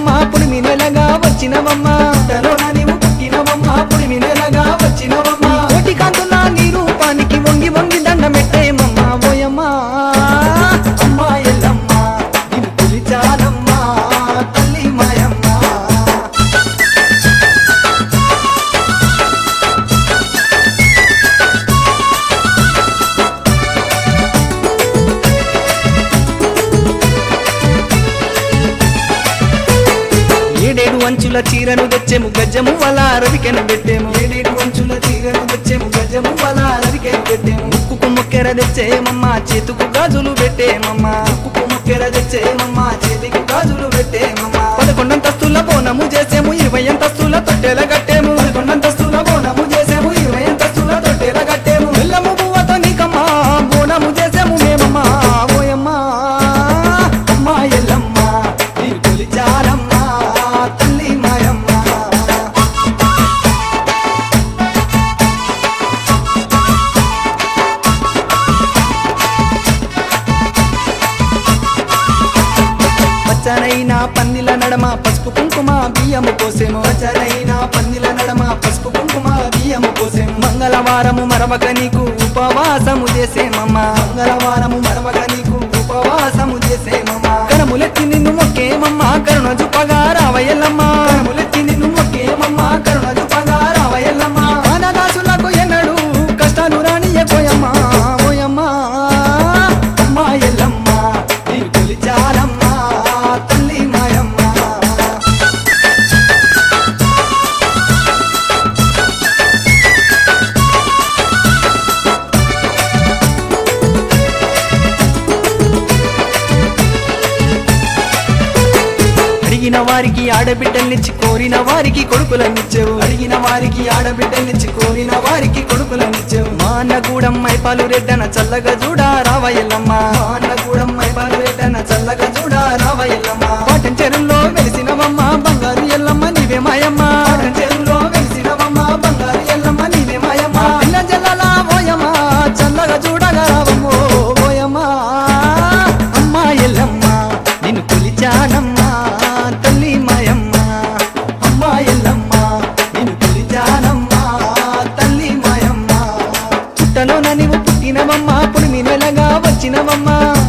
పుట్టినవమ్మ పుడిమి నెలగా వచ్చినవమ్మ పుట్టలోన నీవు పుట్టినవమ్మ పుడిమి నెలగా వచ్చినవమ్మ కోటి కాంతుల నీ రూపానికి వంగి వంగి దండమెట్టేమమ్మ ఓయమ్మ అమ్మా ఎల్లమ్మ నిన్ను పిలిచానమ్మా తల్లి మాయమ్మ ఏడేడు అంచుల చీరను తెచ్చేము గజ్జము వల రవికెన పెట్టేము ఏడేడు అంచుల చీరను తెచ్చేము గజ్జము వల రవికెన పెట్టేము ముక్కుకు మొక్కెర తెచ్చేమమ్మ చేతుకు గాజులు పెట్టేమమ్మ ముక్కుకు మొక్కెర తెచ్చేమమ్మ చేతికి గాజులు పెట్టేమమ్మ పదకొండంతస్తుల బోనము చేసేము ఇరవై అంతస్తుల తొట్టెల కట్టేము పదకొండంతస్తుల బోనము చేసేము ఇరవై అంతస్తుల తొట్టెల కట్టేము బెల్లము పువ్వతో నీకమ్మా బోనము చేసేము మేమమ్మా ఓయమ్మా అమ్మా ఎల్లమ్మ నీరు కొలిచారమ్మా తల్లి మాయమ్మ పచ్చనైన పన్నిల నడమ పసుపు కుంకుమ బియ్యము పోసేము పచ్చనైన పన్నిల నడమ పసుపు కుంకుమ బియ్యము పోసేము మంగళవారము మరవక నీకు ఉపవాసము చేసేమమ్మ మంగళవారము మరవక నీకు ఉపవాసము చేసేమమ్మ కరములెత్తి నిన్ను మొక్కేమమ్మ కరుణ చూపగా రావయ్యల్లమ్మ కరములెత్తి నిన్ను మొక్కేమమ్మ కరుణ చూపగా రావయ్యల్లమ్మ అన్నదాసులకు ఎన్నడు కష్టాలు రానియపోయమ్మ ఓయమ్మ అమ్మా ఎల్లమ్మ నీరు కొలిచారమ్మ తల్లి మాయమ్మ అడిగిన వారికి ఆడబిడ్డల్నిచ్చి కోరిన వారికి కొడుకులనిచ్చేవు అడిగిన వారికి ఆడబిడ్డల్నిచ్చి కోరిన వారికి కొడుకులనిచ్చేవు మా అన్నగూడెం మైపాలు రెడ్డన చల్లగా చూడా రావయ్యల్లమ్మ మా అన్నగూడెం మైపాలు రెడ్డన చల్లగా చూడా రావయ్యల్లమ్మ పాటం చెరువులో వెలిసినవమ్మ బంగారు ఎల్లమ్మ నీవే మాయమ్మ పాటం చెరువులో వెలిసినవమ్మ బంగారు ఎల్లమ్మ నీవే మాయమ్మ పిల్ల జల్లలా ఓయమ్మ చల్లగా చూడగా రావమ్మో ఓయమ్మ అమ్మా ఎల్లమ్మ నిన్ను కొలిచానమ్మా తల్లి మాయమ్మ అమ్మా ఎల్లమ్మ నిన్ను కొలిచానమ్మా తల్లి మాయమ్మ పుట్టలోన నీవు పుట్టినవమ్మ పుడిమి నెలగా వచ్చినవమ్మ